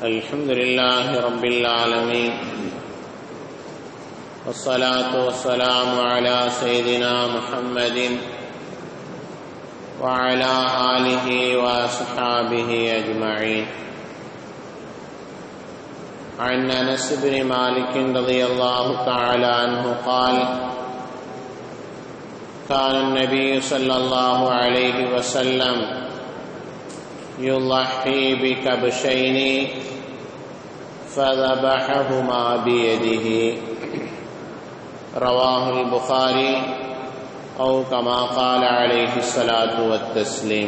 الحمد لله رب العالمين والصلاة والسلام على سيدنا محمد وعلى آله وأصحابه أجمعين عن أنس بن مالك رضي الله تعالى عنه قال كان النبي صلى الله عليه وسلم يضحي بكبشين فذبحهما بيده رواه البخاري أو كما قال عليه الصلاة والتسليم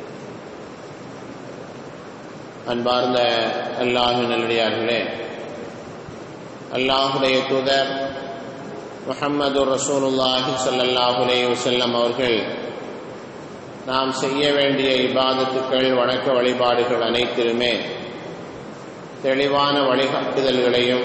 அன்பார்ந்த அல்லாஹு நல்லடியார்களே அல்லாஹுடைய தூதர் முஹம்மது ரசூலுல்லாஹி ஸல்லல்லாஹு அலைஹி வஸல்லம் அவர்கள் நாம் செய்ய வேண்டிய இபாதத்துக்கள் வணக்க வழிபாடுகள் அனைத்திலுமே தெளிவான வழிகாட்டுதல்களையும்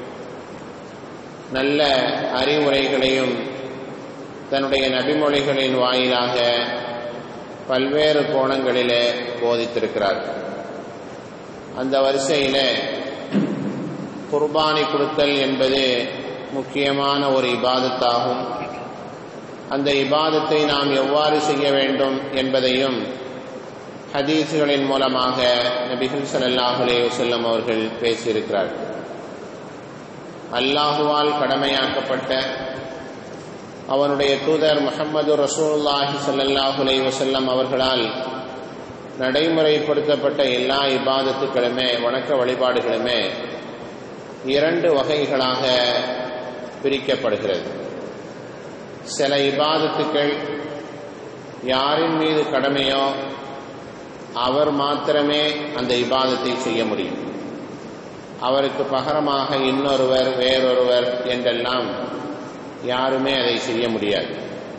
நல்ல அறிவுரைகளையும் தன்னுடைய நபிமொழிகளின் வாயிலாக பல்வேறு கோணங்களிலே போதித்திருக்கிறார் அந்த வரிசையில் குர்பானி கொடுத்தல் என்பது முக்கியமான ஒரு இபாதத்தாகும் அந்த இபாதத்தை நாம் எவ்வாறு செய்ய வேண்டும் என்பதையும் ஹதீஸுகளின் மூலமாக நபிகள் சல்லாஹ் அலே வசல்லம் அவர்கள் பேசியிருக்கிறார்கள் அல்லாஹுவால் கடமையாக்கப்பட்ட அவனுடைய தூதர் முகமது ரசூல்லாஹி சல்லாஹ் அலே வசல்லம் அவர்களால் நடைமுறைப்படுத்தப்பட்ட எல்லா இபாதத்துக்களுமே வணக்க வழிபாடுகளுமே இரண்டு வகைகளாக பிரிக்கப்படுகிறது சில இபாதத்துக்கள் யாரின் மீது கடமையோ அவர் மாத்திரமே அந்த இபாதத்தை செய்ய முடியும் அவருக்கு பகரமாக இன்னொருவர் வேறொருவர் என்றெல்லாம் யாருமே அதை செய்ய முடியாது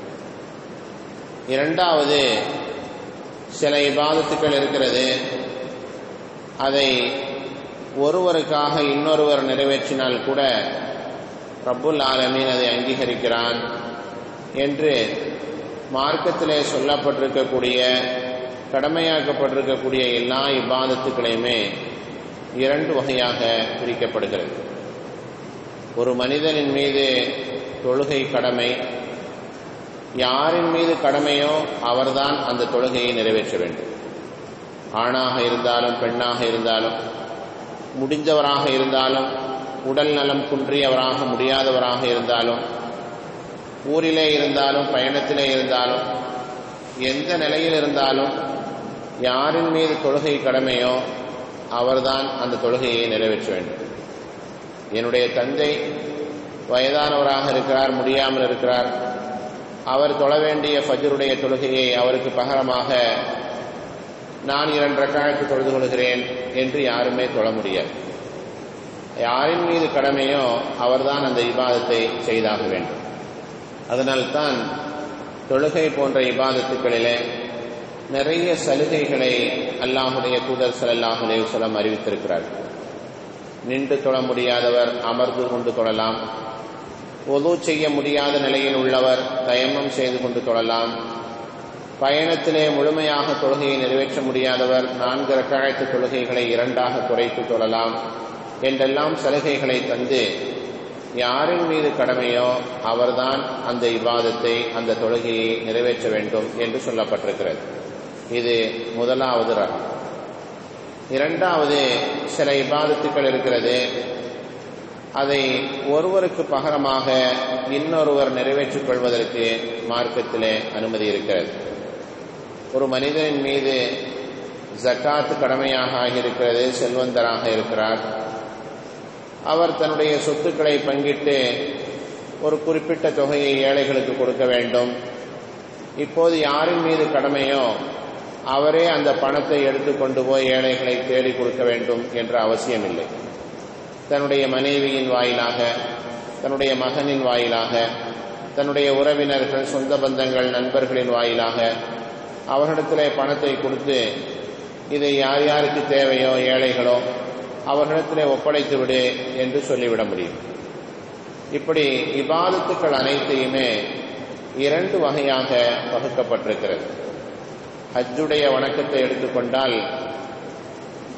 இரண்டாவது சில இபாதத்துக்கள் இருக்கிறது அதை ஒருவருக்காக இன்னொருவர் நிறைவேற்றினால் கூட ரப்புல் ஆலமீன் அதை அங்கீகரிக்கிறான் என்று மார்க்கத்திலே சொல்லப்பட்டிருக்கக்கூடிய கடமையாக்கப்பட்டிருக்கக்கூடிய எல்லா இபாதத்துக்களையுமே இரண்டு வகையாக பிரிக்கப்படுகிறது ஒரு மனிதனின் மீது தொழுகை கடமை யாரின் மீது கடமையோ அவர்தான் அந்த தொழுகையை நிறைவேற்ற வேண்டும் ஆணாக இருந்தாலும் பெண்ணாக இருந்தாலும் முடிந்தவராக இருந்தாலும் உடல் நலம் குன்றியவராக முடியாதவராக இருந்தாலும் ஊரிலே இருந்தாலும் பயணத்திலே இருந்தாலும் எந்த நிலையில் இருந்தாலும் யாரின் மீது தொழுகை கடமையோ அவர்தான் அந்த தொழுகையை நிறைவேற்ற வேண்டும் என்னுடைய தந்தை வயதானவராக இருக்கிறார் முடியாமல் இருக்கிறார் அவர் தொழ வேண்டிய ஃபஜருடைய தொழுகையை அவருக்கு பகரமாக நான் இரண்டு ரக்காயத்து தொழுது கொள்கிறேன் என்று யாருமே தொழ முடியாது யாரின் மீது கடமையோ அவர்தான் அந்த இபாதத்தை செய்தாக வேண்டும் அதனால்தான் தொழுகை போன்ற இபாதத்துக்களிலே நிறைய சலுகைகளை அல்லாஹுடைய தூதர் சல்லாஹ் அலேவசலம் அறிவித்திருக்கிறார் நின்று தொழ முடியாதவர் அமர்ந்து கொண்டு தொழலாம் ஒது செய்ய முடியாத நிலையில் உள்ளவர் தயமம் செய்து கொண்டு தொழலாம் பயணத்திலே முழுமையாக தொழுகையை நிறைவேற்ற முடியாதவர் நான்கு ரக்காயத்து தொழுகைகளை இரண்டாக குறைத்து தொழலாம் என்றெல்லாம் சலுகைகளை தந்து யாரின் மீது கடமையோ அவர்தான் அந்த இபாதத்தை அந்த தொழுகையை நிறைவேற்ற வேண்டும் என்று சொல்லப்பட்டிருக்கிறது இது முதலாவது ரகம் இரண்டாவது சில இபாதத்துக்கள் இருக்கிறது அதை ஒருவருக்கு பகரமாக இன்னொருவர் நிறைவேற்றிக் கொள்வதற்கு மார்க்கத்திலே அனுமதி இருக்கிறது ஒரு மனிதனின் மீது ஜக்காத்து கடமையாக ஆகியிருக்கிறது செல்வந்தராக இருக்கிறார் அவர் தன்னுடைய சொத்துக்களை பங்கிட்டு ஒரு குறிப்பிட்ட தொகையை ஏழைகளுக்கு கொடுக்க வேண்டும் இப்போது யாரின் மீது கடமையோ அவரே அந்த பணத்தை எடுத்து கொண்டு போய் ஏழைகளை தேடி கொடுக்க வேண்டும் என்ற அவசியமில்லை தன்னுடைய மனைவியின் வாயிலாக தன்னுடைய மகனின் வாயிலாக தன்னுடைய உறவினர்கள் சொந்த பந்தங்கள் நண்பர்களின் வாயிலாக அவர்களிடத்திலே பணத்தை கொடுத்து இதை யார் யாருக்கு தேவையோ ஏழைகளோ அவர்களிடத்திலே ஒப்படைத்து விடு என்று சொல்லிவிட முடியும் இப்படி இபாதத்துக்கள் அனைத்தையுமே இரண்டு வகையாக வகுக்கப்பட்டிருக்கிறது ஹஜ்ஜுடைய வணக்கத்தை எடுத்துக்கொண்டால்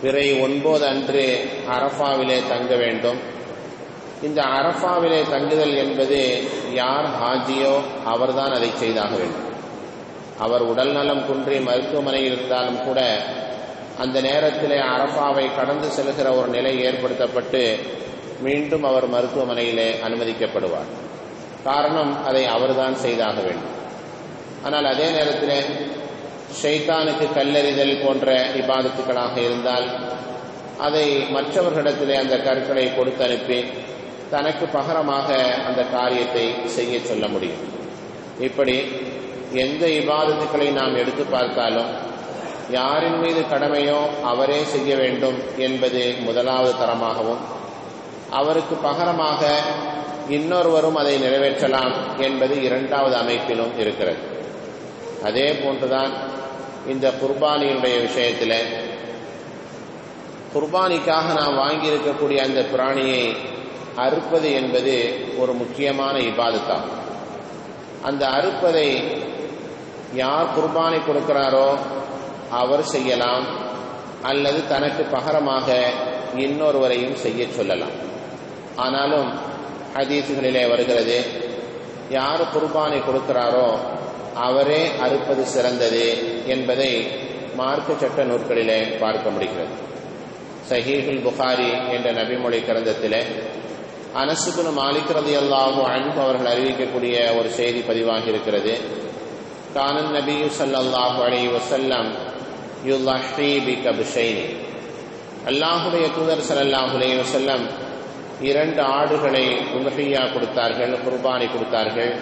பிறை ஒன்பது அன்று அரஃபாவிலே தங்க வேண்டும் இந்த அரஃபாவிலே தங்குதல் என்பது யார் ஹாஜியோ அவர்தான் அதை செய்தாக வேண்டும் அவர் உடல் நலம் குன்றி மருத்துவமனையில் இருந்தாலும் கூட அந்த நேரத்திலே அரஃபாவை கடந்து செல்கிற ஒரு நிலை ஏற்படுத்தப்பட்டு மீண்டும் அவர் மருத்துவமனையிலே அனுமதிக்கப்படுவார் காரணம் அதை அவர்தான் செய்தாக வேண்டும் ஆனால் அதே நேரத்தில் ஷைத்தானுக்கு கல்லெறிதல் போன்ற இபாதத்துக்களாக இருந்தால் அதை மற்றவர்களிடத்திலே அந்த கற்களை கொடுத்து அனுப்பி தனக்கு பகரமாக அந்த காரியத்தை செய்ய சொல்ல முடியும் இப்படி எந்த இபாதத்துக்களை நாம் எடுத்து பார்த்தாலும் யாரின் மீது கடமையோ அவரே செய்ய வேண்டும் என்பது முதலாவது தரமாகவும் அவருக்கு பகரமாக இன்னொருவரும் அதை நிறைவேற்றலாம் என்பது இரண்டாவது அமைப்பிலும் இருக்கிறது அதே போன்றுதான் இந்த குர்பானியினுடைய விஷயத்தில் குர்பானிக்காக நாம் வாங்கியிருக்கக்கூடிய அந்த பிராணியை அறுப்பது என்பது ஒரு முக்கியமான இபாதத்தாகும் அந்த அறுப்பதை யார் குர்பானை கொடுக்கிறாரோ அவர் செய்யலாம் அல்லது தனக்கு பகரமாக இன்னொருவரையும் செய்ய சொல்லலாம் ஆனாலும் ஹதீசுகளிலே வருகிறது யார் குர்பானை கொடுக்கிறாரோ அவரே அறுப்பது சிறந்தது என்பதை மார்க்க சட்ட நூற்களிலே பார்க்க முடிகிறது சஹீஹுல் புகாரி என்ற நபிமொழி கிரந்தத்திலே அனசுகுனு மாலிக் ரதி அல்லாஹு அன்பு அவர்கள் அறிவிக்கக்கூடிய ஒரு செய்தி பதிவாகி இருக்கிறது கானன் நபியு சல்லாஹு அலி வசல்லம் யுல்லாஹி பி கபிஷைனி அல்லாஹுடைய தூதர் சல்லாஹு அலி வசல்லம் இரண்டு ஆடுகளை உலகையா கொடுத்தார்கள் குர்பானி கொடுத்தார்கள்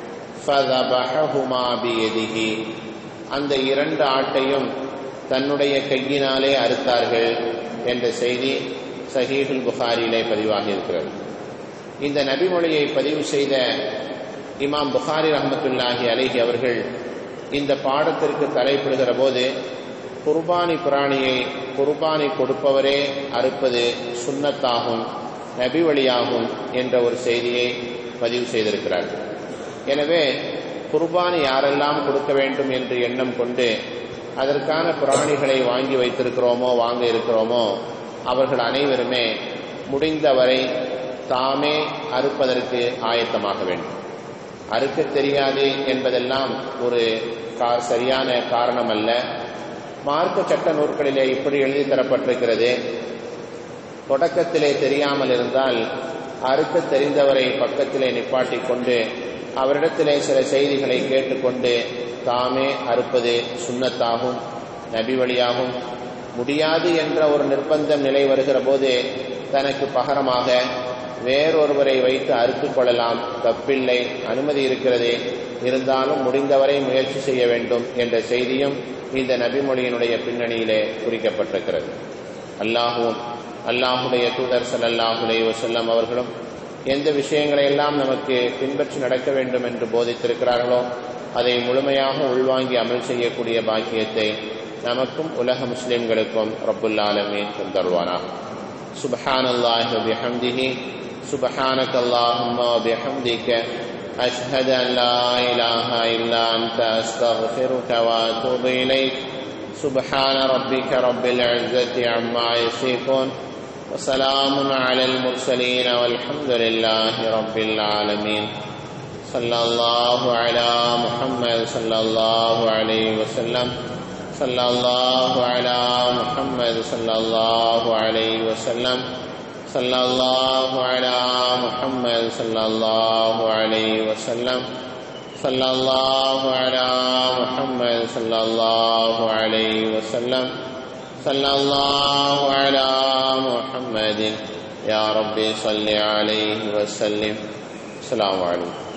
அந்த இரண்டு ஆட்டையும் தன்னுடைய கையினாலே அறுத்தார்கள் என்ற செய்தி சஹீஹுல் புகாரியிலே பதிவாகி இருக்கிறது இந்த நபிமொழியை பதிவு செய்த இமாம் புகாரி ரஹமத்துல்லாஹி அலிஹி அவர்கள் இந்த பாடத்திற்கு தலைப்பிடுகிற போது குர்பானி பிராணியை குர்பானி கொடுப்பவரே அறுப்பது சுண்ணத்தாகும் நபி வழியாகும் என்ற ஒரு செய்தியை பதிவு செய்திருக்கிறார்கள் எனவே குர்பானி யாரெல்லாம் கொடுக்க வேண்டும் என்று எண்ணம் கொண்டு அதற்கான பிராணிகளை வாங்கி வைத்திருக்கிறோமோ வாங்க இருக்கிறோமோ அவர்கள் அனைவருமே முடிந்தவரை தாமே அறுப்பதற்கு ஆயத்தமாக வேண்டும் அறுக்க தெரியாது என்பதெல்லாம் ஒரு சரியான காரணம் அல்ல மார்க்க சட்ட நூற்களிலே இப்படி எழுதி தரப்பட்டிருக்கிறது தொடக்கத்திலே தெரியாமல் இருந்தால் அறுக்க தெரிந்தவரை பக்கத்திலே நிப்பாட்டி கொண்டு அவரிடத்திலே சில செய்திகளை கேட்டுக்கொண்டு தாமே அறுப்பது சுண்ணத்தாகும் நபி வழியாகும் முடியாது என்ற ஒரு நிர்பந்தம் நிலை வருகிற போது தனக்கு பகரமாக வேறொருவரை வைத்து அறுத்து கொள்ளலாம் தப்பில்லை அனுமதி இருக்கிறது இருந்தாலும் முடிந்தவரை முயற்சி செய்ய வேண்டும் என்ற செய்தியும் இந்த நபிமொழியினுடைய பின்னணியிலே குறிக்கப்பட்டிருக்கிறது அல்லாஹும் அல்லாஹுடைய தூதர் சல்லாஹுலே வசல்லம் அவர்களும் எந்த விஷயங்களை எல்லாம் நமக்கு பின்பற்றி நடக்க வேண்டும் என்று போதித்திருக்கிறார்களோ அதை முழுமையாக உள்வாங்கி அமல் செய்யக்கூடிய பாக்கியத்தை நமக்கும் உலக முஸ்லிம்களுக்கும் ரப்புல்லாலமீன் தந்தருவானாக سبحان الله وبحمده سبحانك اللهم وبحمدك أشهد أن لا إله إلا أنت أستغفرك وأتوب إليك سبحان ربك رب العزة عما يصفون وسلام على المرسلين والحمد لله رب العالمين صلى الله على محمد صلى الله عليه وسلم صلى الله على محمد صلى الله عليه وسلم صلى الله على محمد صلى الله عليه وسلم صلى الله على محمد صلى الله عليه وسلم صلى الله على محمد يا ربي صل عليه وسلم السلام عليكم